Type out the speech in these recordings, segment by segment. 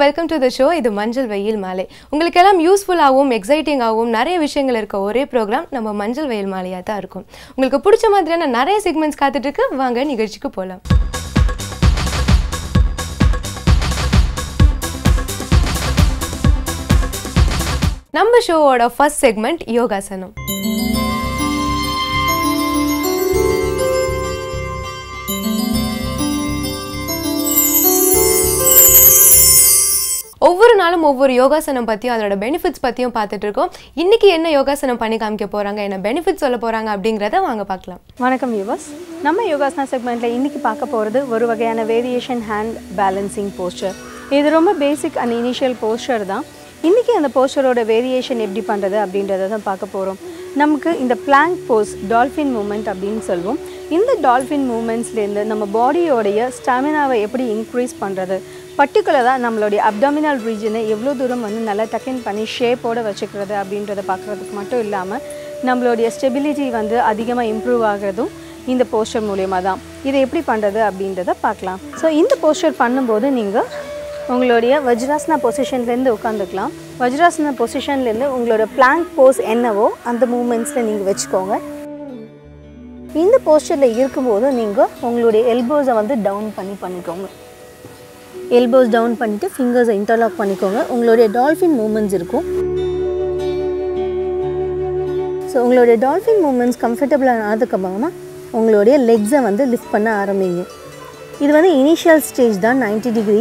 Welcome to the show இது மஞ்சள் வெயில் மாலை உங்களுக்கு எல்லாம் யூஸ்ஃபுல்லாகவும் எக்ஸைட்டிங்காகவும் நிறைய விஷயங்கள் இருக்க ஒரே ப்ரோக்ராம் நம்ம மஞ்சள் வெயில் மாலையாக தான் இருக்கும் உங்களுக்கு பிடிச்ச மாதிரியான நிறைய செக்மெண்ட்ஸ் காத்துட்டு இருக்கு வாங்க நிகழ்ச்சிக்கு போகலாம் நம்ம ஷோவோட ஃபர்ஸ்ட் செக்மெண்ட் யோகாசனம் ஒவ்வொரு நாளும் ஒவ்வொரு யோகாசனம் பற்றியும் அதோட பெனிஃபிட்ஸ் பற்றியும் பார்த்துட்டு இருக்கோம் இன்னைக்கு என்ன யோகாசனம் பண்ணி காமிக்க போகிறாங்க என்ன பெனிஃபிட்ஸ் சொல்ல போகிறாங்க அப்படிங்கிறத வாங்க பார்க்கலாம் வணக்கம் வியூவர்ஸ் நம்ம யோகாசனா செக்மெண்ட்டில் இன்றைக்கி பார்க்க போகிறது ஒரு வகையான வேரியேஷன் ஹேண்ட் பேலன்சிங் போஸ்டர் இது ரொம்ப பேசிக் அண்ட் இனிஷியல் போஸ்டர் தான் இன்றைக்கி அந்த போஸ்டரோட வேரியேஷன் எப்படி பண்ணுறது அப்படின்றத தான் பார்க்க போகிறோம் நமக்கு இந்த பிளாங்க் போஸ் டால்ஃபின் மூமெண்ட் அப்படின்னு சொல்லுவோம் இந்த டால்ஃபின் மூமெண்ட்ஸ்லேருந்து நம்ம பாடியோடைய ஸ்டாமினாவை எப்படி இன்க்ரீஸ் பண்ணுறது பர்டிகுலராக நம்மளுடைய அப்டாமினல் ரீஜனை எவ்வளோ தூரம் வந்து நல்லா டக்கின் பண்ணி ஷேப்போடு வச்சுக்கிறது அப்படின்றத பார்க்குறதுக்கு மட்டும் இல்லாமல் நம்மளுடைய ஸ்டெபிலிட்டி வந்து அதிகமாக இம்ப்ரூவ் ஆகிறதும் இந்த போஸ்டர் மூலயமா தான் இதை எப்படி பண்ணுறது அப்படின்றத பார்க்கலாம் ஸோ இந்த போஸ்டர் பண்ணும்போது நீங்கள் உங்களுடைய வஜ்ராசனா பொசிஷன்லேருந்து உட்காந்துக்கலாம் வஜ்ராசனா பொசிஷன்லேருந்து உங்களோட பிளாங்க் போஸ் என்னவோ அந்த மூமெண்ட்ஸில் நீங்கள் வச்சுக்கோங்க இந்த போஸ்டரில் இருக்கும்போது நீங்கள் உங்களுடைய எல்போஸை வந்து டவுன் பண்ணி பண்ணிக்கோங்க எல்போஸ் டவுன் பண்ணிவிட்டு ஃபிங்கர்ஸை இன்டர்லாக் பண்ணிக்கோங்க உங்களுடைய டால்ஃபின் மூமெண்ட்ஸ் இருக்கும் ஸோ உங்களுடைய டால்ஃபின் மூமெண்ட்ஸ் கம்ஃபர்டபுளாக ஆனதுக்கப்புறமா உங்களுடைய லெக்ஸை வந்து லிஃப்ட் பண்ண ஆரம்பிங்க இது வந்து இனிஷியல் ஸ்டேஜ் தான் 90 டிகிரி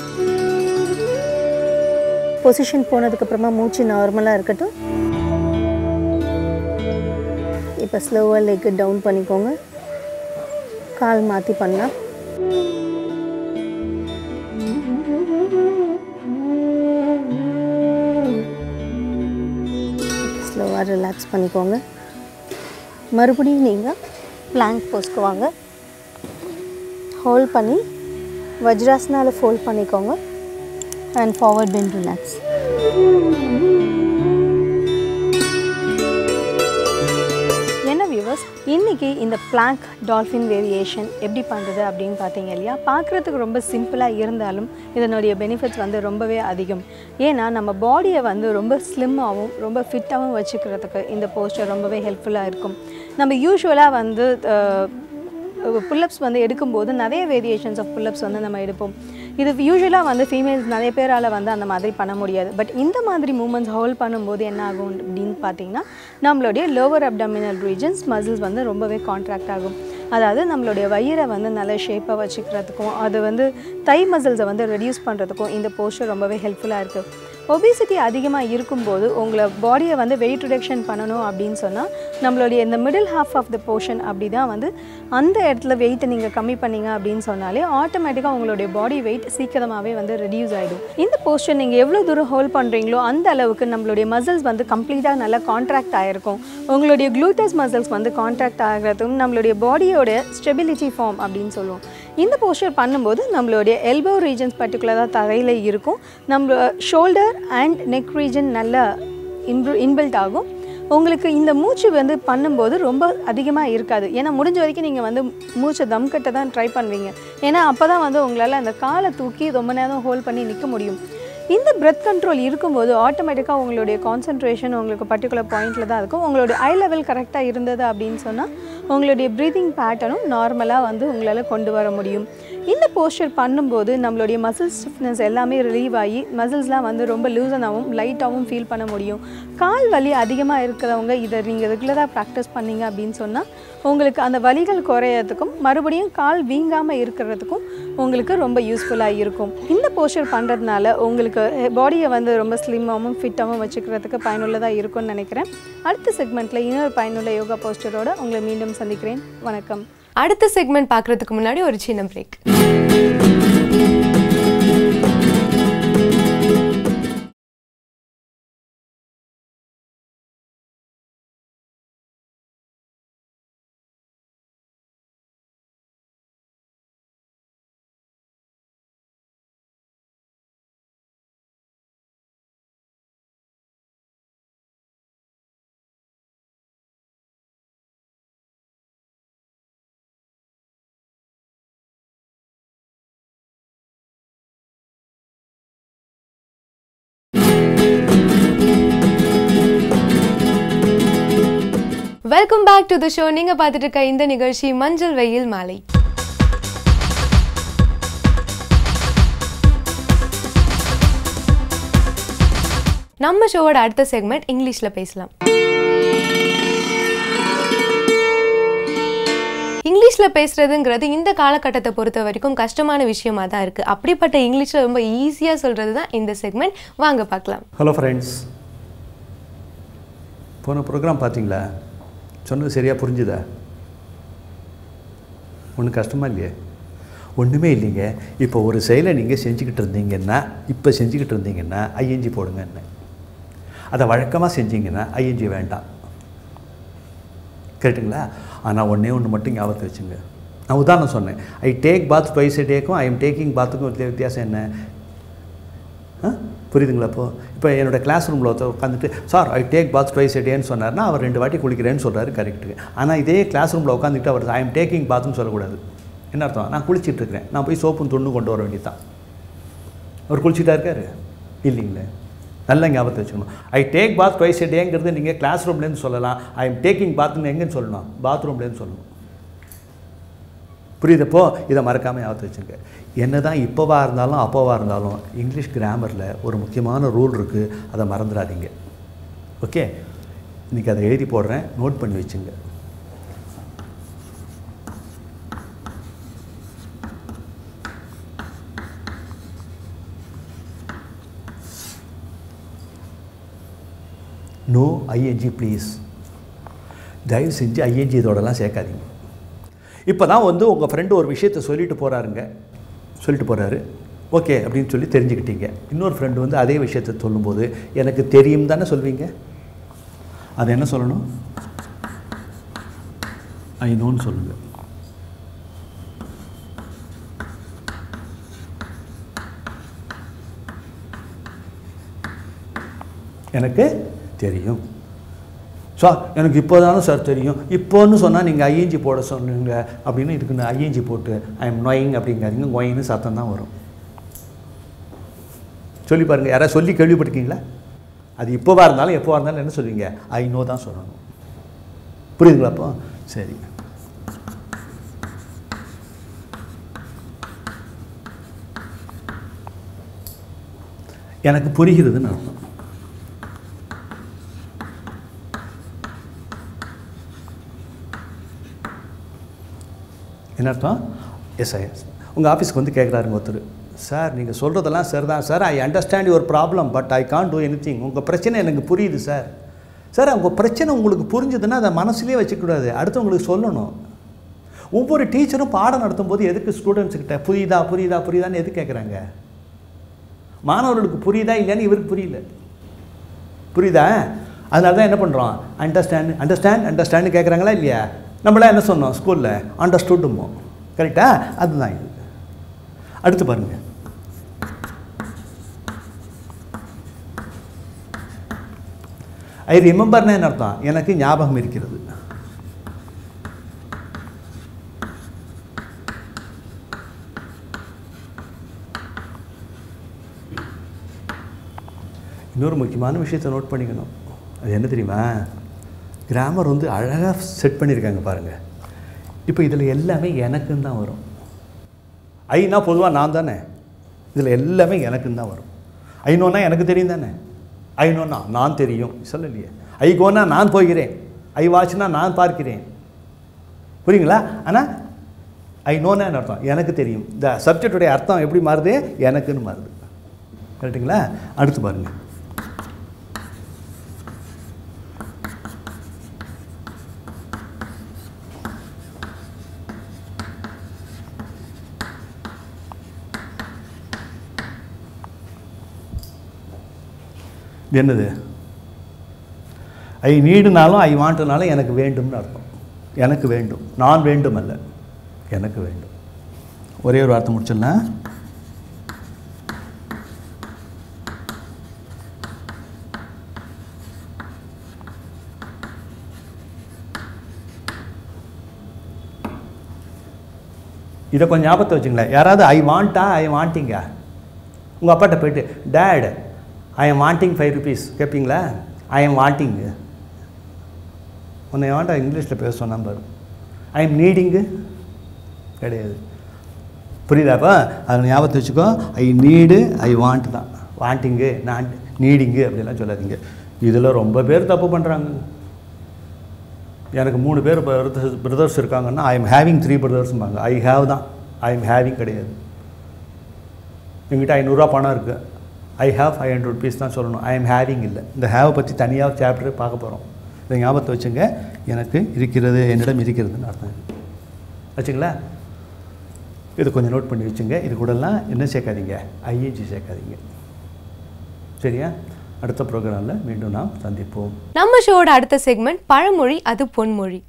பொசிஷன் போனதுக்கப்புறமா மூச்சு நார்மலாக இருக்கட்டும் இப்போ ஸ்லோவாக லெக்கு டவுன் பண்ணிக்கோங்க கால் மாற்றி பண்ணலாம் ஸ்லோவாக ரிலாக்ஸ் பண்ணிக்கோங்க மறுபடியும் நீங்கள் பிளாங்க் போஸ்க்கு வாங்க ஹோல்ட் பண்ணி வஜ்ராசனால ஃபோல்ட் பண்ணிக்கோங்க அண்ட் ஃபார்வர்ட் பென் ரிலாக்ஸ் என்ன வியூவர்ஸ் இன்றைக்கி இந்த பிளாங்க் டால்ஃபின் வேரியேஷன் எப்படி பண்ணுறது அப்படின்னு பார்த்தீங்க இல்லையா பார்க்குறதுக்கு ரொம்ப சிம்பிளாக இருந்தாலும் இதனுடைய பெனிஃபிட்ஸ் வந்து ரொம்பவே அதிகம் ஏன்னா நம்ம பாடியை வந்து ரொம்ப ஸ்லிம்மாகவும் ரொம்ப ஃபிட்டாகவும் வச்சுக்கிறதுக்கு இந்த போஸ்டர் ரொம்பவே ஹெல்ப்ஃபுல்லாக இருக்கும் நம்ம யூஸ்வலாக வந்து புல்லப்ஸ் வந்து எடுக்கும்போது நிறைய வேரியேஷன்ஸ் ஆஃப் புல்லப்ஸ் வந்து நம்ம எடுப்போம் இது யூஸ்வலாக வந்து ஃபீமேல்ஸ் நிறைய பேரால் வந்து அந்த மாதிரி பண்ண முடியாது பட் இந்த மாதிரி மூமெண்ட்ஸ் ஹோல்ட் பண்ணும்போது என்ன ஆகும் அப்படின்னு பார்த்தீங்கன்னா நம்மளுடைய லோவர் அப்டமினல் ரீஜன்ஸ் மசில்ஸ் வந்து ரொம்பவே கான்ட்ராக்ட் ஆகும் அதாவது நம்மளுடைய வயிறை வந்து நல்ல ஷேப்பாக வச்சுக்கிறதுக்கும் அது வந்து தை மசில்ஸை வந்து ரெடியூஸ் பண்ணுறதுக்கும் இந்த போஸ்டர் ரொம்பவே ஹெல்ப்ஃபுல்லாக இருக்குது ஒபிசிட்டி அதிகமாக இருக்கும்போது உங்களை பாடியை வந்து வெயிட் ரிடக்ஷன் பண்ணணும் அப்படின்னு சொன்னால் நம்மளுடைய இந்த middle half of the portion அப்படி தான் வந்து அந்த இடத்துல வெயிட்டை நீங்கள் கம்மி பண்ணீங்க அப்படின்னு சொன்னாலே ஆட்டோமேட்டிக்காக உங்களுடைய பாடி வெயிட் சீக்கிரமாகவே வந்து ரெடியூஸ் ஆகிடும் இந்த போஸ்டர் நீங்கள் எவ்வளோ தூரம் ஹோல்ட் பண்ணுறீங்களோ அந்த அளவுக்கு நம்மளுடைய மசில்ஸ் வந்து கம்ப்ளீட்டாக நல்லா கான்ட்ராக்ட் ஆகிருக்கும் உங்களுடைய க்ளூட்டஸ் மசில்ஸ் வந்து கான்ட்ராக்ட் ஆகிறதும் நம்மளுடைய பாடியோட ஸ்டெபிலிட்டி ஃபார்ம் அப்படின்னு சொல்லுவோம் இந்த போஸ்டர் பண்ணும்போது நம்மளுடைய எல்போ ரீஜன்ஸ் பர்டிகுலராக தரையில் இருக்கும் நம்ம ஷோல்டர் அண்ட் நெக் ரீஜன் நல்லா இன்ப்ரூ இன்பில்ட் ஆகும் உங்களுக்கு இந்த மூச்சு வந்து பண்ணும்போது ரொம்ப அதிகமாக இருக்காது ஏன்னா முடிஞ்ச வரைக்கும் நீங்கள் வந்து மூச்சை தம் கட்ட தான் ட்ரை பண்ணுவீங்க ஏன்னா அப்போ தான் வந்து உங்களால் அந்த காலை தூக்கி ரொம்ப நேரம் ஹோல்ட் பண்ணி நிற்க முடியும் இந்த பிரெத் கண்ட்ரோல் இருக்கும்போது ஆட்டோமேட்டிக்காக உங்களுடைய கான்சன்ட்ரேஷன் உங்களுக்கு பர்டிகுலர் பாயிண்டில் தான் இருக்கும் உங்களுடைய ஐ லெவல் கரெக்டாக இருந்தது அப்படின்னு சொன்னால் உங்களுடைய ப்ரீதிங் பேட்டர்னும் நார்மலாக வந்து உங்களால் கொண்டு வர முடியும் இந்த போஸ்டர் பண்ணும்போது நம்மளுடைய மசில் ஸ்டிஃப்னஸ் எல்லாமே ரிலீவ் ஆகி மசில்ஸ்லாம் வந்து ரொம்ப லூசனாகவும் லைட்டாகவும் ஃபீல் பண்ண முடியும் கால் வலி அதிகமாக இருக்கிறவங்க இதை நீங்கள் ரெகுலராக ப்ராக்டிஸ் பண்ணீங்க அப்படின்னு சொன்னால் உங்களுக்கு அந்த வலிகள் குறையறதுக்கும் மறுபடியும் கால் வீங்காமல் இருக்கிறதுக்கும் உங்களுக்கு ரொம்ப யூஸ்ஃபுல்லாக இருக்கும் இந்த போஸ்டர் பண்ணுறதுனால உங்களுக்கு பாடியை வந்து ரொம்ப ஸ்லிம்மாகவும் ஃபிட்டாகவும் வச்சுக்கிறதுக்கு பயனுள்ளதாக இருக்கும்னு நினைக்கிறேன் அடுத்த செக்மெண்ட்டில் இன்னொரு பயனுள்ள யோகா போஸ்டரோட உங்களை மீண்டும் சந்திக்கிறேன் வணக்கம் அடுத்த செக்மெண்ட் பார்க்குறதுக்கு முன்னாடி ஒரு சின்ன break welcome back to the show நீங்க பார்த்துட்டு இருக்க இந்த நிகழ்ச்சி மஞ்சள் வெயில் மாலை நம்ம ஷோவோட அடுத்த செக்மெண்ட் இங்கிலீஷ்ல பேசலாம் இங்கிலீஷில் பேசுறதுங்கிறது இந்த காலகட்டத்தை பொறுத்த வரைக்கும் கஷ்டமான விஷயமா தான் இருக்குது அப்படிப்பட்ட இங்கிலீஷில் ரொம்ப ஈஸியாக சொல்கிறது தான் இந்த செக்மெண்ட் வாங்க பார்க்கலாம் ஹலோ ஃப்ரெண்ட்ஸ் போன ப்ரோக்ராம் பார்த்தீங்களா சொன்னது சரியாக புரிஞ்சுதா ஒன்றும் கஷ்டமா இல்லையே ஒன்றுமே இல்லைங்க இப்போ ஒரு செயலை நீங்கள் செஞ்சுக்கிட்டு இருந்தீங்கன்னா இப்போ செஞ்சுக்கிட்டு இருந்தீங்கன்னா ஐஎன்ஜி போடுங்க என்ன அதை வழக்கமாக செஞ்சீங்கன்னா ஐஎன்ஜி வேண்டாம் கரெக்டுங்களா ஆனால் ஒன்றே ஒன்று மட்டும் ஞாபகத்தை வச்சுங்க நான் உதாரணம் சொன்னேன் I take bath twice a டேக்கும் ஐ எம் டேக்கிங் பாத்துக்கும் வித்தியாசம் என்ன ஆ புரியுதுங்களா இப்போ இப்போ என்னோடய கிளாஸ் ரூமில் ஒருத்தர் உட்காந்துட்டு sir I take bath twice a டேன்னு சொன்னார்னா அவர் ரெண்டு வாட்டி குளிக்கிறேன்னு சொல்கிறாரு கரெக்டு ஆனால் இதே கிளாஸ் ரூமில் உட்காந்துட்டு அவர் ஐ எம் டேக்கிங் பாத்னு சொல்லக்கூடாது என்ன அர்த்தம் நான் குளிச்சிட்டு இருக்கிறேன் நான் போய் சோப்பும் துண்ணு கொண்டு வர வேண்டியதான் அவர் குளிச்சுட்டா இருக்காரு இல்லைங்களே நல்ல ஞாபகத்தை வச்சுக்கணும் ஐ டேக் பாத் ட்வைஸ் எ டேங்கிறது நீங்கள் கிளாஸ் ரூம்லேருந்து சொல்லலாம் ஐ எம் டேக்கிங் பாத்னு எங்கேன்னு சொல்லணும் பாத்ரூம்லேருந்து சொல்லணும் புரியுதப்போ இதை மறக்காமல் ஞாபகத்தை வச்சுங்க என்ன தான் இப்போவா இருந்தாலும் அப்போவா இருந்தாலும் இங்கிலீஷ் கிராமரில் ஒரு முக்கியமான ரூல் இருக்குது அதை மறந்துடாதீங்க ஓகே இன்றைக்கி அதை எழுதி போடுறேன் நோட் பண்ணி வச்சுங்க நோ ஐஎன்ஜி ப்ளீஸ் தயவு செஞ்சு ஐஎன்ஜி இதோடலாம் சேர்க்காதீங்க இப்போ தான் வந்து உங்கள் ஃப்ரெண்டு ஒரு விஷயத்தை சொல்லிட்டு போகிறாருங்க சொல்லிட்டு போகிறாரு ஓகே அப்படின்னு சொல்லி தெரிஞ்சுக்கிட்டீங்க இன்னொரு ஃப்ரெண்டு வந்து அதே விஷயத்தை சொல்லும்போது எனக்கு தெரியும் தானே சொல்வீங்க அது என்ன சொல்லணும் ஐ நோன்னு சொல்லுங்கள் எனக்கு தெரியும் சார் எனக்கு இப்போ தானே சார் தெரியும் இப்போன்னு சொன்னால் நீங்கள் ஐஎன்ஜி போட சொன்னீங்க அப்படின்னு இதுக்கு நான் ஐஎன்ஜி போட்டு ஐ எம் நொயிங் அப்படிங்காதீங்க நொயின்னு சத்தம் தான் வரும் சொல்லி பாருங்கள் யாராவது சொல்லி கேள்விப்பட்டிருக்கீங்களா அது இப்போவா இருந்தாலும் எப்போவா இருந்தாலும் என்ன சொல்லுவீங்க ஐ நோ தான் சொல்லணும் புரியுதுங்களா அப்போ சரி எனக்கு புரிகிறதுன்னு அர்த்தம் என்ன அர்த்தம் எஸ் ஐ எஸ் உங்கள் ஆஃபீஸ்க்கு வந்து கேட்குறாருங்க ஒருத்தர் சார் நீங்கள் சொல்கிறதெல்லாம் சார் தான் sir I understand your problem but I can do anything உங்கள் பிரச்சனை எனக்கு புரியுது சார் சார் உங்கள் பிரச்சனை உங்களுக்கு புரிஞ்சுதுன்னா அதை மனசுலேயே வச்சுக்கூடாது அடுத்தவங்களுக்கு சொல்லணும் ஒவ்வொரு டீச்சரும் பாடம் நடத்தும் போது எதுக்கு ஸ்டூடெண்ட்ஸுக்கிட்ட புரியுதா புரியுதா புரியுதான்னு எது கேட்குறாங்க மாணவர்களுக்கு புரியுதா இல்லையான்னு இவருக்கு புரியல புரியுதா அதனால தான் என்ன பண்ணுறோம் அண்டர்ஸ்டாண்ட் அண்டர்ஸ்டாண்ட் அண்டர்ஸ்டாண்டு கேட்குறாங்களா இல்லையா நம்மளாம் என்ன சொன்னோம் ஸ்கூலில் அண்டர்ஸ்டுட்டுமோ கரெக்டா அதுதான் இது அடுத்து பாருங்கள் ஐ ரிமெம்பர்னா என்ன அர்த்தம் எனக்கு ஞாபகம் இருக்கிறது இன்னொரு முக்கியமான விஷயத்தை நோட் பண்ணிக்கணும் அது என்ன தெரியுமா கிராமர் வந்து அழகாக செட் பண்ணியிருக்காங்க பாருங்கள் இப்போ இதில் எல்லாமே எனக்குன்னு தான் வரும் ஐனா பொதுவாக நான் தானே இதில் எல்லாமே எனக்குன்னு தான் வரும் ஐநோன்னா எனக்கு தெரியும் தானே ஐநோன்னா நான் தெரியும் சொல்லலையே ஐகோனா நான் போகிறேன் ஐ வாட்ச்னா நான் பார்க்கிறேன் புரியுங்களா ஆனால் ஐ நோன்னா என்ன அர்த்தம் எனக்கு தெரியும் இந்த சப்ஜெக்டுடைய அர்த்தம் எப்படி மாறுது எனக்குன்னு மாறுது கரெக்டுங்களா அடுத்து பாருங்கள் இது என்னது ஐ நீடுனாலும் ஐ வாண்ட்னாலும் எனக்கு வேண்டும்னு அர்த்தம் எனக்கு வேண்டும் நான் வேண்டும் அல்ல எனக்கு வேண்டும் ஒரே ஒரு வார்த்தை முடிச்சிடலாம் இதை கொஞ்சம் ஞாபகத்தை வச்சுங்களேன் யாராவது ஐ வாண்டா ஐ வாண்டிங்க உங்கள் அப்பாட்ட போயிட்டு dad I am wanting five rupees கேட்பீங்களா ஐ எம் வாண்டிங் உன்னை வேண்டா இங்கிலீஷில் பேச சொன்னா பாரு ஐ எம் நீடிங்கு கிடையாது புரியுதாப்பா அதை ஞாபகத்தை வச்சுக்கோ ஐ நீடு ஐ வாண்ட் தான் வாண்டிங்கு நான் நீடிங்கு அப்படிலாம் சொல்லாதீங்க இதில் ரொம்ப பேர் தப்பு பண்ணுறாங்க எனக்கு மூணு பேர் பிரதர்ஸ் இருக்காங்கன்னா ஐ எம் ஹேவிங் த்ரீ பிரதர்ஸ்ம்பாங்க ஐ ஹேவ் தான் ஐ எம் ஹேவிங் கிடையாது எங்கிட்ட ஐநூறுரூவா பணம் இருக்குது I have five hundred rupees தான் சொல்லணும் ஐ எம் ஹேவிங் இல்லை இந்த ஹேவ் பற்றி தனியாக சாப்டர் பார்க்க போகிறோம் இதை ஞாபகத்தை வச்சுங்க எனக்கு இருக்கிறது என்னிடம் இருக்கிறதுன்னு அர்த்தம் வச்சுங்களா இது கொஞ்சம் நோட் பண்ணி வச்சுங்க இது கூடலாம் என்ன சேர்க்காதீங்க ஐஏஜி சேர்க்காதீங்க சரியா அடுத்த ப்ரோக்ராமில் மீண்டும் நாம் சந்திப்போம் நம்ம ஷோவோட அடுத்த செக்மெண்ட் பழமொழி அது பொன்மொழி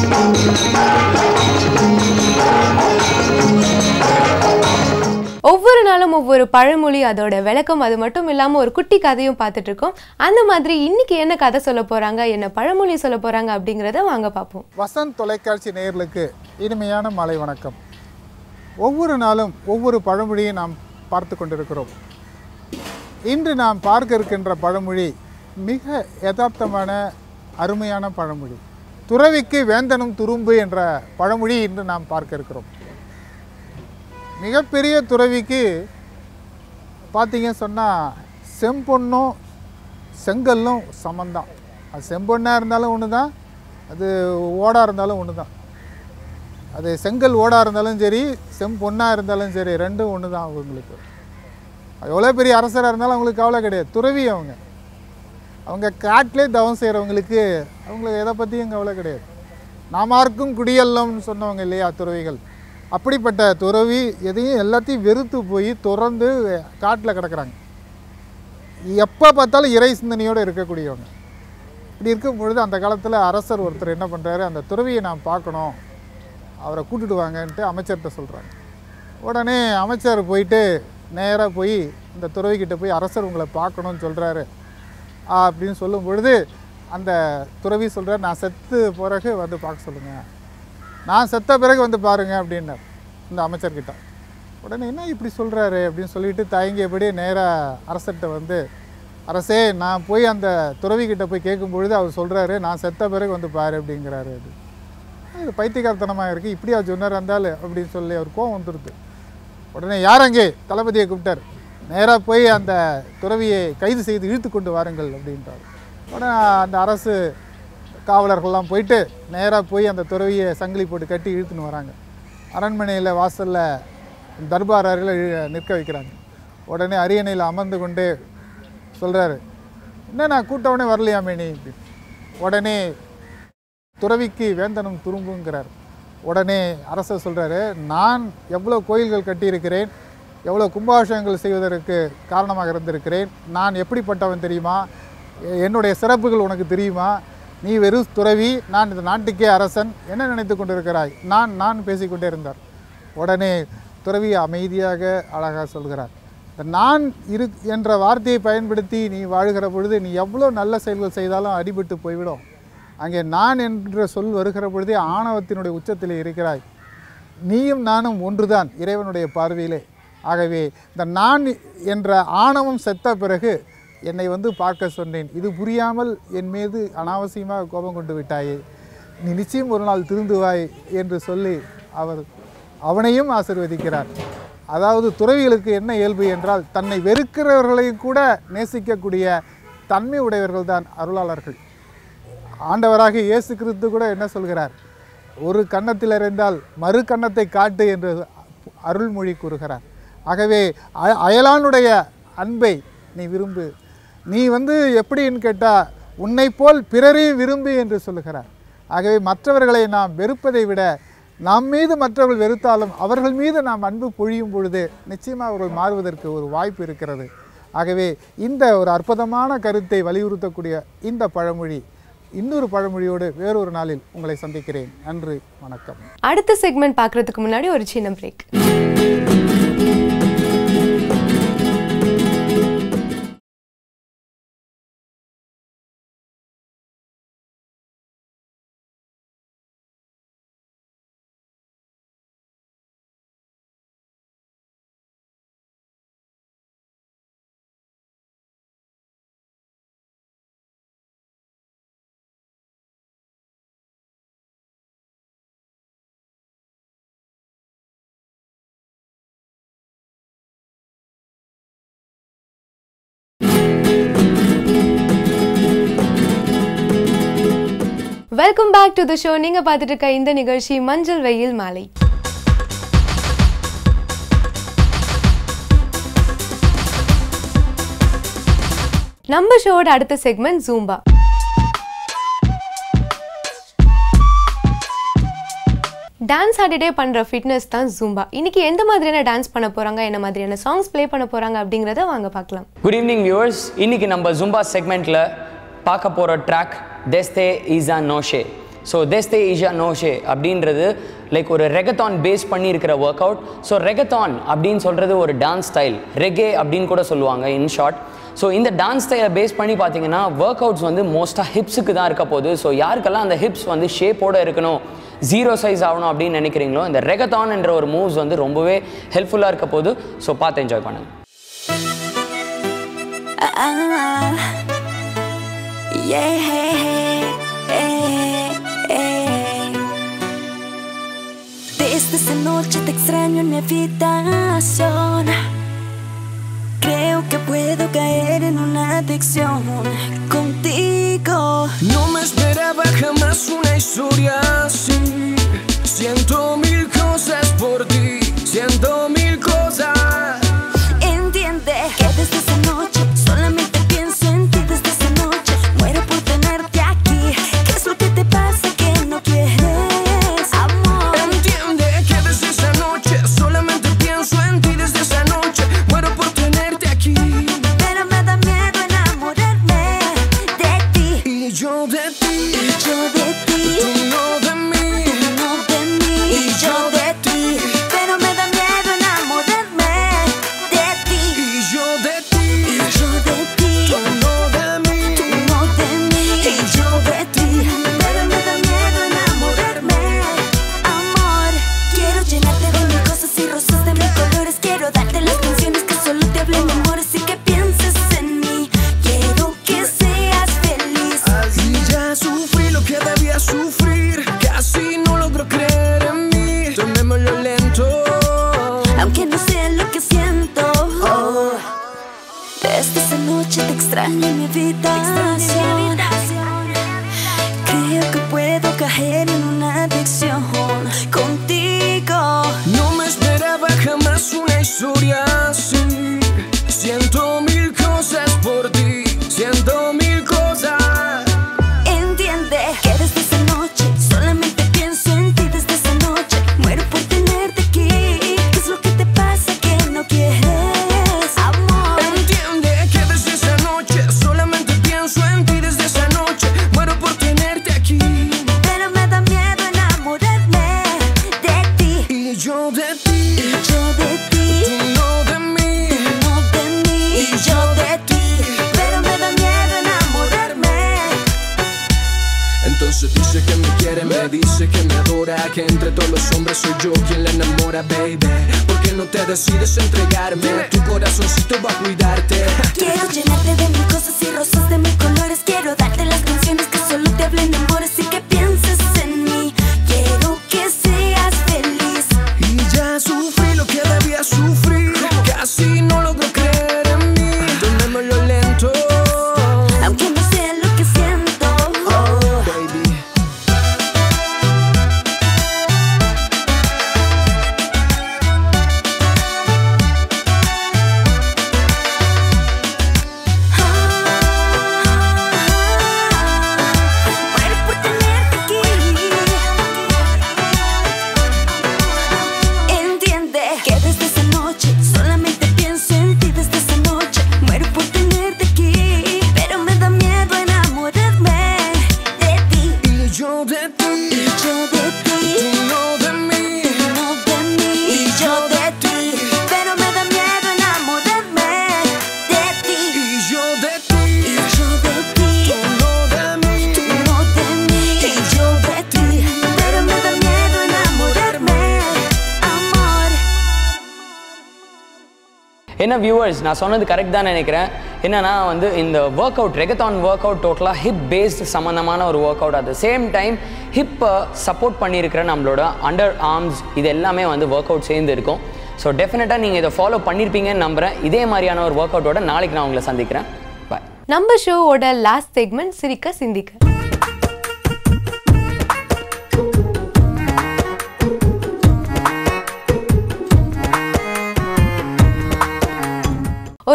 ஒவ்வொரு நாளும் ஒவ்வொரு பழமொழி அதோட விளக்கம் அது மட்டும் இல்லாமல் ஒரு குட்டி கதையும் பார்த்துட்டு இருக்கோம் அந்த மாதிரி இன்னைக்கு என்ன கதை சொல்ல போறாங்க என்ன பழமொழி சொல்ல போறாங்க அப்படிங்கிறத வாங்க பார்ப்போம் வசந்த் தொலைக்காட்சி நேயர்களுக்கு இனிமையான மாலை வணக்கம் ஒவ்வொரு நாளும் ஒவ்வொரு பழமொழியை நாம் பார்த்து கொண்டிருக்கிறோம் இன்று நாம் பார்க்க இருக்கின்ற பழமொழி மிக யதார்த்தமான அருமையான பழமொழி துறவிக்கு வேந்தனும் துரும்பு என்ற பழமொழி இன்று நாம் பார்க்க இருக்கிறோம் மிகப்பெரிய துறவிக்கு பார்த்தீங்க சொன்னால் செம்பொன்னும் செங்கல்லும் சமந்தான் அது செம்பொன்னாக இருந்தாலும் ஒன்று தான் அது ஓடாக இருந்தாலும் ஒன்று தான் அது செங்கல் ஓடாக இருந்தாலும் சரி செம்பொன்னாக இருந்தாலும் சரி ரெண்டும் ஒன்று தான் அவங்களுக்கு எவ்வளோ பெரிய அரசராக இருந்தாலும் அவங்களுக்கு கவலை கிடையாது துறவி அவங்க அவங்க காட்டிலே தவம் செய்கிறவங்களுக்கு அவங்களுக்கு எதை பற்றியும் கவலை கிடையாது நாமார்க்கும் குடியல்லம்னு சொன்னவங்க இல்லையா துறவிகள் அப்படிப்பட்ட துறவி எதையும் எல்லாத்தையும் வெறுத்து போய் துறந்து காட்டில் கிடக்குறாங்க எப்போ பார்த்தாலும் இறை சிந்தனையோடு இருக்கக்கூடியவங்க இப்படி இருக்கும் பொழுது அந்த காலத்தில் அரசர் ஒருத்தர் என்ன பண்ணுறாரு அந்த துறவியை நான் பார்க்கணும் அவரை கூட்டிட்டு வாங்கன்ட்டு அமைச்சர்கிட்ட சொல்கிறாங்க உடனே அமைச்சர் போயிட்டு நேராக போய் இந்த துறவிக்கிட்ட போய் அரசர் உங்களை பார்க்கணும்னு சொல்கிறாரு அப்படின்னு சொல்லும் பொழுது அந்த துறவி சொல்கிறார் நான் செத்து பிறகு வந்து பார்க்க சொல்லுங்கள் நான் செத்த பிறகு வந்து பாருங்க அப்படின்னார் இந்த அமைச்சர்கிட்ட உடனே என்ன இப்படி சொல்கிறாரு அப்படின்னு சொல்லிட்டு தயங்கியபடி நேராக அரசர்கிட்ட வந்து அரசே நான் போய் அந்த துறவிக்கிட்ட போய் கேட்கும் பொழுது அவர் சொல்கிறாரு நான் செத்த பிறகு வந்து பாரு அப்படிங்கிறாரு அது இது பைத்தியக்காரத்தனமாக இருக்குது இப்படியா சொன்னார் இருந்தாலும் அப்படின்னு சொல்லி அவர் கோவம் வந்துடுது உடனே யார் அங்கே தளபதியை கூப்பிட்டார் நேராக போய் அந்த துறவியை கைது செய்து இழுத்து கொண்டு வாருங்கள் அப்படின்றார் உடனே அந்த அரசு காவலர்கள்லாம் போயிட்டு நேராக போய் அந்த துறவியை சங்கிலி போட்டு கட்டி இழுத்துன்னு வராங்க அரண்மனையில் வாசலில் தர்பார் அறையில் இழு- நிற்க வைக்கிறாங்க உடனே அரியணையில் அமர்ந்து கொண்டு சொல்கிறாரு என்ன நான் கூட்டவனே வரலையாமே நீ அப்படின்னு. உடனே துறவிக்கு வேந்தனும் துரும்புங்கிறார் உடனே அரசர் சொல்கிறாரு நான் எவ்வளோ கோயில்கள் கட்டியிருக்கிறேன் எவ்வளோ கும்பாபிஷேகங்கள் செய்வதற்கு காரணமாக இருந்திருக்கிறேன் நான் எப்படிப்பட்டவன் தெரியுமா எ- என்னுடைய சிறப்புகள் உனக்கு தெரியுமா நீ வெறும் துறவி நான் இந்த நாட்டுக்கே அரசன் என்ன நினைத்து கொண்டிருக்கிறாய் நான் நான் பேசிக்கொண்டே இருந்தார் உடனே துறவி அமைதியாக அழகாக சொல்கிறார் இந்த நான் இரு என்ற வார்த்தையை பயன்படுத்தி நீ வாழ்கிற பொழுது நீ எவ்வளோ நல்ல செயல்கள் செய்தாலும் அடிபட்டு போய்விடும் அங்கே நான் என்ற சொல் வருகிற பொழுதே ஆணவத்தினுடைய உச்சத்திலே இருக்கிறாய் நீயும் நானும் ஒன்றுதான் இறைவனுடைய பார்வையிலே ஆகவே இந்த நான் என்ற ஆணவம் செத்த பிறகு என்னை வந்து பார்க்க சொன்னேன் இது புரியாமல் என் மீது அனாவசியமாக கோபம் கொண்டு விட்டாயே நீ நிச்சயம் ஒரு நாள் திருந்துவாய் என்று சொல்லி அவர் அவனையும் ஆசிர்வதிக்கிறார் அதாவது துறவிகளுக்கு என்ன இயல்பு என்றால் தன்னை வெறுக்கிறவர்களையும் கூட நேசிக்கக்கூடிய தன்மை உடையவர்கள் தான் அருளாளர்கள் ஆண்டவராக இயேசு கிறிஸ்து கூட என்ன சொல்கிறார் ஒரு கன்னத்தில் இருந்தால் மறு கன்னத்தை காட்டு என்று அருள்மொழி கூறுகிறார் ஆகவே அ- அயலானுடைய அன்பை நீ விரும்பு நீ வந்து எப்படின்னு கேட்டால் உன்னை போல் பிறரையும் விரும்பு என்று சொல்லுகிறார் ஆகவே மற்றவர்களை நாம் வெறுப்பதை விட நம் மீது மற்றவர்கள் வெறுத்தாலும் அவர்கள் மீது நாம் அன்பு பொழியும் பொழுது நிச்சயமாக அவர்கள் மாறுவதற்கு ஒரு வாய்ப்பு இருக்கிறது ஆகவே இந்த ஒரு அற்புதமான கருத்தை வலியுறுத்தக்கூடிய இந்த பழமொழி இன்னொரு பழமொழியோடு வேறொரு நாளில் உங்களை சந்திக்கிறேன் நன்றி வணக்கம் அடுத்த செக்மெண்ட் பார்க்கறதுக்கு முன்னாடி ஒரு சின்ன break welcome back to the show நீங்கள் பார்த்துட்டு இருக்க இந்த நிகழ்ச்சி மஞ்சள் வெயில் மாலை நம்ம ஷோவோட அடுத்த செக்மெண்ட் ஜூம்பா டான்ஸ் ஆடிட்டே பண்ணுற ஃபிட்னஸ் தான் ஜூம்பா இன்னைக்கு எந்த மாதிரியான டான்ஸ் பண்ண போகிறாங்க என்ன மாதிரியான சாங்ஸ் ப்ளே பண்ண போகிறாங்க அப்படிங்கிறத வாங்க பார்க்கலாம் குட் ஈவினிங் வியூவர்ஸ் இன்னைக்கு நம்ம ஜும்பா செக்மெண்ட்டில் பார்க்க போகிற ட்ராக் தெஸ்தே ஈசா நோஷே ஸோ தெஸ்தே ஈஷா நோஷே அப்படின்றது லைக் ஒரு ரெகத்தான் பேஸ் பண்ணி இருக்கிற ஒர்க் அவுட் ஸோ ரெகத்தான் அப்படின்னு சொல்கிறது ஒரு டான்ஸ் ஸ்டைல் ரெகே அப்படின்னு கூட சொல்லுவாங்க இன் ஷார்ட் ஸோ இந்த டான்ஸ் ஸ்டைலை பேஸ் பண்ணி பார்த்தீங்கன்னா ஒர்க் அவுட்ஸ் வந்து மோஸ்ட்டாக ஹிப்ஸுக்கு தான் இருக்க போகுது ஸோ யாருக்கெல்லாம் அந்த ஹிப்ஸ் வந்து ஷேப்போடு இருக்கணும் ஜீரோ சைஸ் ஆகணும் அப்படின்னு நினைக்கிறீங்களோ இந்த ரெகத்தான் என்ற ஒரு மூவ்ஸ் வந்து ரொம்பவே ஹெல்ப்ஃபுல்லாக இருக்க போகுது ஸோ பார்த்து என்ஜாய் பண்ணுங்கள் Ah, yeah, Desde esa noche te extraño en mi habitación. Creo que puedo caer en una adicción contigo. No me esperaba jamás una historia así. Siento mil cosas por ti, siento mil cosas. Entiende que desde esa noche solamente pienso en ti. Desde esa noche muero por tenerte aquí. ¿Qué es lo que te pasa que no quieres amor? Entiende que desde esa noche solamente pienso en ti. Desde esa noche muero por tenerte aquí. Pero me da miedo enamorarme de ti. Y yo de ti, Y yo de ti, tú no de mí. no de mí. Y yo de ti, Pero me da miedo enamorarme de ti. y yo de ti, Y yo de ti, tú no de mí. no de mí. Y yo de ti. Pero me da miedo enamorarme. Amor, quiero llenarte de mil cosas y rosas de mil colores. Quiero darte las canciones que solo te hablen de amores y que pienses en mí. Quiero que seas feliz. Y ya sufrí lo que debía sufrir. Casi no logro creer en mí. Tomémoslo lento. aunque no sé lo que siento. Desde esa noche te extraño en mi habitación. Creo que puedo caer en una adicción contigo. No me esperaba jamás una historia así. Siento mil cosas por ti. Siento mil cosas. Entiende que desde esa noche solamente pienso en ti. Desde esa noche muero por tenerte aquí. ¿Qué es lo que te pasa que no quieres amor? Entiende que desde esa noche solamente pienso en ti. Desde esa noche muero por tenerte aquí. Pero me da miedo enamorarme de ti. Y yo de ti, Y yo de ti. tú no de mí. No de mí Y yo de ti. Pero me da miedo enamorarme Entonces dice que me quiere, me dice que me adora Que entre todos los hombres soy yo quien la enamora, baby ¿Por qué no te decides entregarme? Tu corazoncito va a cuidarte Quiero llenarte de mil cosas y rosas de mil colores Quiero darte las canciones que solo te hablen de amores Y que pienses en mí Quiero que seas feliz Y ya sufrí lo que debía sufrir Casi no logro creer en mí Tomémoslo lento Aunque no sé lo que siento Baby Muero por tenerte aquí Entiende que desde esa noche solamente pienso en ti Desde esa noche muero por tenerte aquí Pero me da miedo enamorarme de ti Y yo de ti, Y yo de tú ti, no de mí no de mí Y yo de ti, Pero me da miedo enamorarme de ti y yo de ti Y yo de ti, Tú no de mí no de mí Y yo de ti Pero me da miedo enamorarme Amor என்ன viewers நான் சொன்னது correct தான் நினைக்கிறேன் என்னன்னா வந்து இந்த work out reggaeton work out டோட்டலாக hip based சம்மந்தமான ஒரு work out at the same time ஹிப்பை சப்போர்ட் பண்ணியிருக்கிற நம்மளோட அண்டர் ஆர்ம்ஸ் இது எல்லாமே வந்து ஒர்க் அவுட் சேர்ந்து இருக்கும் ஸோ டெஃபினட்டாக நீங்கள் இதை ஃபாலோ பண்ணியிருப்பீங்கன்னு நம்புகிறேன் இதே மாதிரியான ஒரு ஒர்க் அவுட்டோட நாளைக்கு நான் உங்களை சந்திக்கிறேன் பாய் நம்ம ஷோவோட லாஸ்ட் செக்மெண்ட் சிரிக்க சிந்திக்க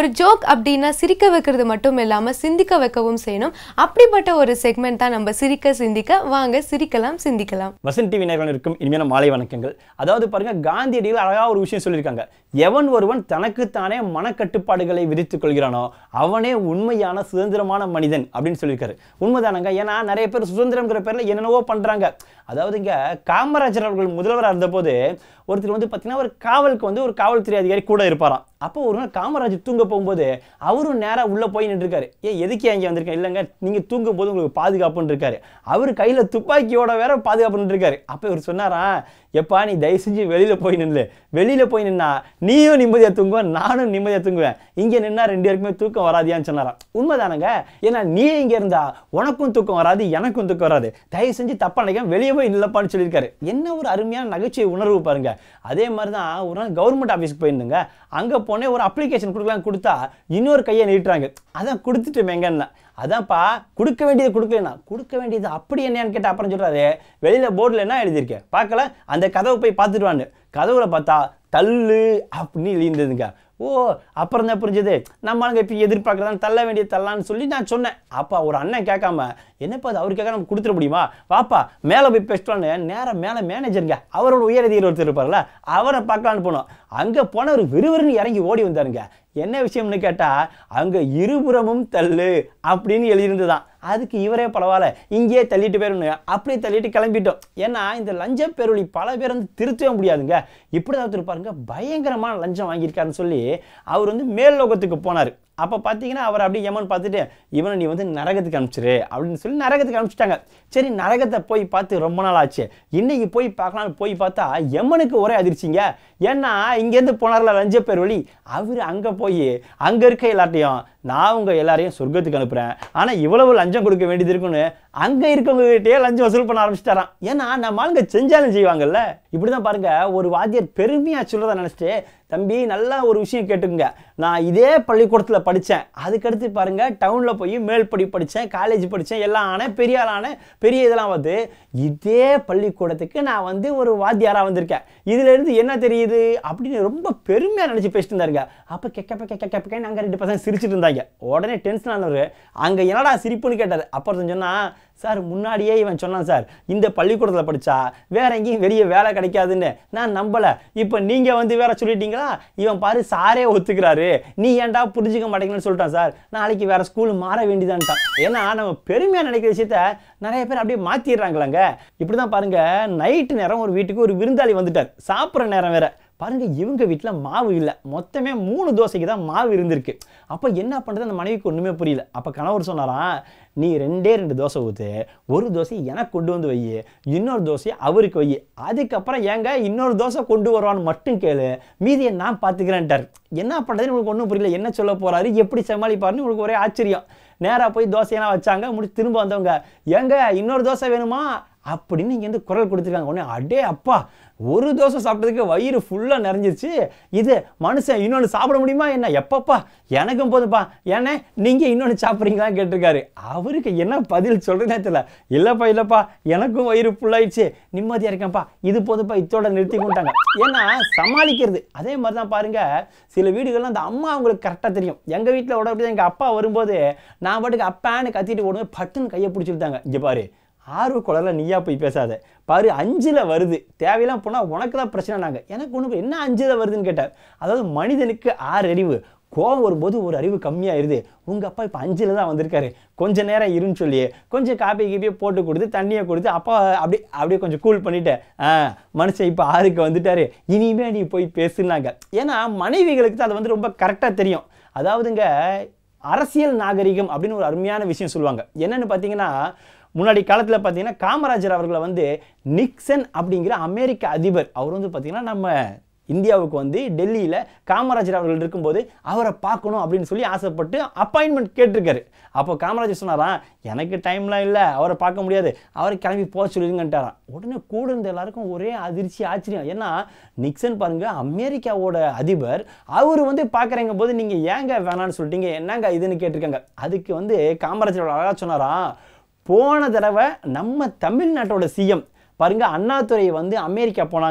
ஒரு ஜோக் அப்படின்னா சிரிக்க வைக்கிறது மட்டும் இல்லாமல் சிந்திக்க வைக்கவும் செய்யணும் அப்படிப்பட்ட ஒரு செக்மெண்ட் தான் நம்ம சிரிக்க சிந்திக்க வாங்க சிரிக்கலாம் சிந்திக்கலாம் வசந்த் டிவி நேர்களுக்கும் இனிமையான மாலை வணக்கங்கள் அதாவது பாருங்க காந்தியடிகள் அழகா ஒரு விஷயம் சொல்லியிருக்காங்க எவன் ஒருவன் தனக்குத்தானே மனக்கட்டுப்பாடுகளை விதித்துக் கொள்கிறானோ அவனே உண்மையான சுதந்திரமான மனிதன் அப்படின்னு சொல்லியிருக்காரு உண்மைதானங்க ஏன்னா நிறைய பேர் சுதந்திரம்ங்கிற பேர்ல என்னென்னவோ பண்றாங்க அதாவது இங்க காமராஜர் அவர்கள் முதல்வராக இருந்தபோது ஒருத்தர் வந்து பார்த்தீங்கன்னா ஒரு காவலுக்கு வந்து ஒரு காவல்துறை அதிகாரி கூட இருப்பாராம் அப்போ ஒரு நாள் காமராஜர் தூங்க போகும்போது அவரும் நேராக உள்ளே போய் நின்றுருக்காரு ஏ எதுக்கு இங்கே வந்திருக்கேன் இல்லைங்க நீங்கள் தூங்கும் போது உங்களுக்கு பாதுகாப்புன்னு இருக்காரு அவர் கையில் துப்பாக்கியோட வேற பாதுகாப்புன்னு இருக்காரு அப்போ இவர் சொன்னாரா எப்பா நீ தயவு செஞ்சு வெளியில் போய் நில்லு வெளியில் போய் நின்னா நீயும் நிம்மதியாக தூங்குவேன் நானும் நிம்மதியாக தூங்குவேன் இங்கே நின்னா ரெண்டு பேருக்குமே தூக்கம் வராதியான்னு சொன்னாராம் உண்மைதானங்க ஏன்னா நீ இங்கே இருந்தா உனக்கும் தூக்கம் வராது எனக்கும் தூக்கம் வராது தயவு செஞ்சு தப்பா நினைக்க வெளியே போய் நில்லப்பான்னு சொல்லியிருக்காரு என்ன ஒரு அருமையான நகைச்சுவை உணர்வு பாருங்க அதே மாதிரி தான் ஒரு நாள் கவர்மெண்ட் ஆஃபீஸ்க்கு போயிருந்தேங்க அங்கே போனே ஒரு அப்ளிகேஷன் கொடுக்கலாம் கொடுத்தா இன்னொரு கையை நீட்டுறாங்க அதான் கொடுத்துட்டு எங்கன்னா அதான்ப்பா கொடுக்க வேண்டியது கொடுக்கலனா கொடுக்க வேண்டியது அப்படி என்னன்னு கேட்டால் அப்புறம் சொல்கிறாரு வெளியில் போர்டில் என்ன எழுதியிருக்கேன் பார்க்கல அந்த கதவை போய் பார்த்துட்டு வான்னு கதவுல பார்த்தா தள்ளு அப்படின்னு எழுதியிருந்ததுங்க ஓ அப்புறம் தான் புரிஞ்சது நம்ம ஆளுங்க இப்போ எதிர்பார்க்குறதான் தள்ள வேண்டிய தள்ளலான்னு சொல்லி நான் சொன்னேன் அப்பா ஒரு அண்ணன் கேட்காம என்னப்பா அது அவருக்காக நம்ம கொடுத்துட முடியுமா வாப்பா மேலே போய் பேசிட்டோன்னு நேராக மேலே மேனேஜருங்க அவரோட உயர் அதிகாரி ஒருத்தர் இருப்பார்ல அவரை பார்க்கலான்னு போனோம் அங்கே போனவர் விறுவிறுன்னு இறங்கி ஓடி வந்தாருங்க என்ன விஷயம்னு கேட்டால் அங்கே இருபுறமும் தள்ளு அப்படின்னு எழுதியிருந்துதான் அதுக்கு இவரே பரவாயில்ல இங்கேயே தள்ளிட்டு போயிடணும் அப்படியே தள்ளிட்டு கிளம்பிட்டோம் ஏன்னா இந்த லஞ்ச பெருளி பல பேர் வந்து திருத்தவே முடியாதுங்க இப்படி தான் இருப்பாருங்க பயங்கரமான லஞ்சம் வாங்கியிருக்காருன்னு சொல்லி அவர் வந்து மேல் லோகத்துக்கு போனார் அப்போ பார்த்தீங்கன்னா அவர் அப்படியே யமன் பார்த்துட்டு இவனை நீ வந்து நரகத்துக்கு அனுப்பிச்சிரு அப்படின்னு சொல்லி நரகத்துக்கு அனுப்பிச்சிட்டாங்க சரி நரகத்தை போய் பார்த்து ரொம்ப நாள் ஆச்சு இன்னைக்கு போய் பார்க்கலாம்னு போய் பார்த்தா யமனுக்கு ஒரே அதிர்ச்சிங்க ஏன்னா இங்கேருந்து போனார்ல லஞ்ச பேர் வழி அவர் அங்கே போய் அங்கே இருக்க எல்லார்ட்டையும் நான் உங்கள் எல்லாரையும் சொர்க்கத்துக்கு அனுப்புகிறேன் ஆனால் இவ்வளவு லஞ்சம் கொடுக்க வேண்டியது இருக்குன்னு அங்கே இருக்கவங்ககிட்டயே லஞ்சம் வசூல் பண்ண ஆரம்பிச்சிட்டாராம் ஏன்னா நம்ம ஆளுங்க செஞ்சாலும் செய்வாங்கல்ல இப்படி தான் பாருங்க ஒரு வாத்தியார் பெருமையாக சொல்கிறத நினச்சிட்டு தம்பி நல்லா ஒரு விஷயம் கேட்டுக்குங்க நான் இதே பள்ளிக்கூடத்தில் படித்தேன் அதுக்கடுத்து பாருங்க டவுனில் போய் மேல் படி படித்தேன் காலேஜ் படித்தேன் எல்லாம் ஆனேன் பெரிய ஆளான பெரிய இதெல்லாம் வந்து இதே பள்ளிக்கூடத்துக்கு நான் வந்து ஒரு வாத்தியாராக வந்திருக்கேன் இதுலேருந்து என்ன தெரியுது அப்படின்னு ரொம்ப பெருமையாக நினச்சி பேசிட்டு இருந்தாருங்க அப்போ கெக்க கெக்க கெக்க அங்கே ரெண்டு பசங்க சிரிச்சிட்டு இருந்தாங்க உடனே டென்ஷன் ஆனவர் அங்கே என்னடா சிரிப்புன்னு கேட்டார் அப்புறம் சொன்னால் சார் முன்னாடியே இவன் சொன்னான் சார் இந்த பள்ளிக்கூடத்தில் படித்தா வேற எங்கேயும் வெளியே வேலை கிடைக்காதுன்னு நான் நம்பலை இப்போ நீங்கள் வந்து வேற சொல்லிட்டீங்களா இவன் பாரு சாரே ஒத்துக்கிறாரு நீ ஏன்டா புரிஞ்சுக்க மாட்டேங்கன்னு சொல்லிட்டான் சார் நாளைக்கு வேற ஸ்கூல் மாற வேண்டியதான்ட்டான் ஏன்னா நம்ம பெருமையாக நினைக்கிற விஷயத்த நிறைய பேர் அப்படியே மாற்றிடுறாங்களாங்க இப்படி தான் பாருங்க நைட்டு நேரம் ஒரு வீட்டுக்கு ஒரு விருந்தாளி வந்துட்டார் சாப்பிட்ற நேரம் வேற பாருங்க இவங்க வீட்டில் மாவு இல்லை மொத்தமே மூணு தோசைக்கு தான் மாவு இருந்திருக்கு அப்போ என்ன பண்ணுறது அந்த மனைவிக்கு ஒன்றுமே புரியல அப்போ கணவர் சொன்னாராம் நீ ரெண்டே ரெண்டு தோசை ஊற்று ஒரு தோசை எனக்கு கொண்டு வந்து வை இன்னொரு தோசையை அவருக்கு வை அதுக்கப்புறம் ஏங்க இன்னொரு தோசை கொண்டு வருவான்னு மட்டும் கேளு மீதியை நான் பார்த்துக்கிறேன்ட்டார் என்ன பண்ணுறதுன்னு உங்களுக்கு ஒன்றும் புரியல என்ன சொல்ல போகிறாரு எப்படி சமாளிப்பாருன்னு உங்களுக்கு ஒரே ஆச்சரியம் நேராக போய் தோசையெல்லாம் வச்சாங்க முடிச்சு திரும்ப வந்தவங்க ஏங்க இன்னொரு தோசை வேணுமா அப்படின்னு இங்கேருந்து குரல் கொடுத்துருக்காங்க உடனே அடே அப்பா ஒரு தோசை சாப்பிட்டதுக்கு வயிறு ஃபுல்லாக நிறைஞ்சிருச்சு இது மனுஷன் இன்னொன்று சாப்பிட முடியுமா என்ன எப்பப்பா எனக்கும் போதுப்பா ஏன்னா நீங்கள் இன்னொன்று சாப்பிட்றீங்களான்னு கேட்டிருக்காரு அவருக்கு என்ன பதில் சொல்கிறேனே தெரியல இல்லைப்பா இல்லைப்பா எனக்கும் வயிறு ஃபுல்லாயிடுச்சு நிம்மதியாக இருக்கேன்ப்பா இது போதுப்பா இதோட நிறுத்தி கொண்டாங்க ஏன்னா சமாளிக்கிறது அதே மாதிரி தான் பாருங்க சில வீடுகள்லாம் அந்த அம்மா அவங்களுக்கு கரெக்டாக தெரியும் எங்கள் வீட்டில் உடனே எங்கள் அப்பா வரும்போது நான் பாட்டுக்கு அப்பான்னு கத்திட்டு ஓடும்போது பட்டுன்னு கையை பிடிச்சிருந்தாங்க இங்கே பாரு ஆர்வ குளரில் நீயா போய் பேசாத பாரு அஞ்சில் வருது தேவையெல்லாம் போனால் உனக்கு தான் பிரச்சனை நாங்கள் எனக்கு ஒன்று என்ன அஞ்சில் வருதுன்னு கேட்டார் அதாவது மனிதனுக்கு ஆறு அறிவு கோவம் வரும்போது ஒரு அறிவு கம்மியாயிருது உங்கள் அப்பா இப்போ அஞ்சில் தான் வந்திருக்காரு கொஞ்ச நேரம் இருன்னு சொல்லி கொஞ்சம் காப்பி கீப்பியை போட்டு கொடுத்து தண்ணியை கொடுத்து அப்பா அப்படி அப்படியே கொஞ்சம் கூல் பண்ணிட்டு ஆ மனுஷன் இப்போ ஆறுக்கு வந்துட்டாரு இனிமே நீ போய் பேசுனாங்க ஏன்னா மனைவிகளுக்கு தான் அது வந்து ரொம்ப கரெக்டாக தெரியும் அதாவதுங்க அரசியல் நாகரிகம் அப்படின்னு ஒரு அருமையான விஷயம் சொல்லுவாங்க என்னன்னு பார்த்தீங்கன்னா முன்னாடி காலத்தில் பார்த்தீங்கன்னா காமராஜர் அவர்களை வந்து நிக்சன் அப்படிங்கிற அமெரிக்க அதிபர் அவர் வந்து பார்த்தீங்கன்னா நம்ம இந்தியாவுக்கு வந்து டெல்லியில் காமராஜர் அவர்கள் இருக்கும்போது அவரை பார்க்கணும் அப்படின்னு சொல்லி ஆசைப்பட்டு அப்பாயின்மெண்ட் கேட்டிருக்காரு அப்போ காமராஜர் சொன்னாராம் எனக்கு டைம்லாம் இல்லை அவரை பார்க்க முடியாது அவரை கிளம்பி போக சொல்லிடுங்கன்ட்டாராம் உடனே கூட இருந்த எல்லாருக்கும் ஒரே அதிர்ச்சி ஆச்சரியம் ஏன்னா நிக்சன் பாருங்க அமெரிக்காவோட அதிபர் அவர் வந்து பார்க்குறங்க போது நீங்கள் ஏங்க வேணான்னு சொல்லிட்டீங்க என்னங்க இதுன்னு கேட்டிருக்காங்க அதுக்கு வந்து காமராஜர் அழகாக சொன்னாராம் போன தடவை நம்ம தமிழ்நாட்டோட சிஎம் பாருங்க அண்ணாதுரை வந்து அமெரிக்கா போனாங்க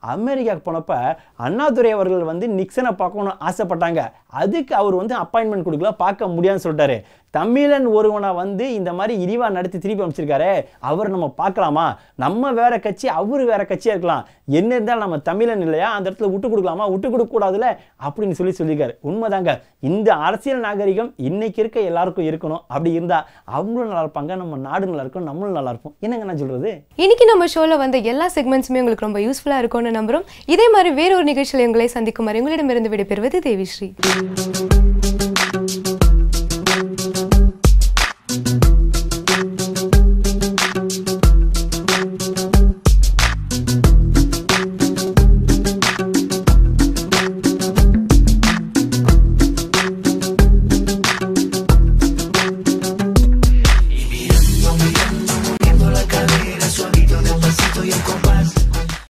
அமெரிக்காவுக்கு போனப்ப அண்ணாதுரை அவர்கள் வந்து நிக்சனை பார்க்கணும்னு ஆசைப்பட்டாங்க அதுக்கு அவர் வந்து அப்பாயின்மெண்ட் கொடுக்கல பார்க்க முடியாதுன்னு சொல்லிட்டாரு தமிழன் ஒருவனை வந்து இந்த மாதிரி இழிவா நடத்தி திருப்பி அமைச்சிருக்காரு அவர் நம்ம பார்க்கலாமா நம்ம வேற கட்சி அவர் வேற கட்சியா இருக்கலாம் என்ன இருந்தாலும் நம்ம தமிழன் இல்லையா அந்த இடத்துல விட்டு கொடுக்கலாமா விட்டு கொடுக்க கூடாதுல அப்படின்னு சொல்லி சொல்லியிருக்காரு உண்மைதாங்க இந்த அரசியல் நாகரிகம் இன்னைக்கு இருக்க எல்லாருக்கும் இருக்கணும் அப்படி இருந்தா அவங்களும் நல்லா இருப்பாங்க நம்ம நாடு நல்லா இருக்கும் நம்மளும் நல்லா இருப்போம் என்னங்க நான் சொல்றது இன்னைக்கு நம்ம ஷோல வந்த எல்லா செக்மெண்ட்ஸுமே உங்களுக்கு ரொம்ப யூஸ்ஃபுல்லா இருக்கும்னு நம்புறோம் இதே மாதிரி வேற ஒரு நிகழ்ச்சியில் உங்களை சந்திக்கும் வரை உங்களிடமிருந்து விடைபெறுவது தேவிஸ்ரீ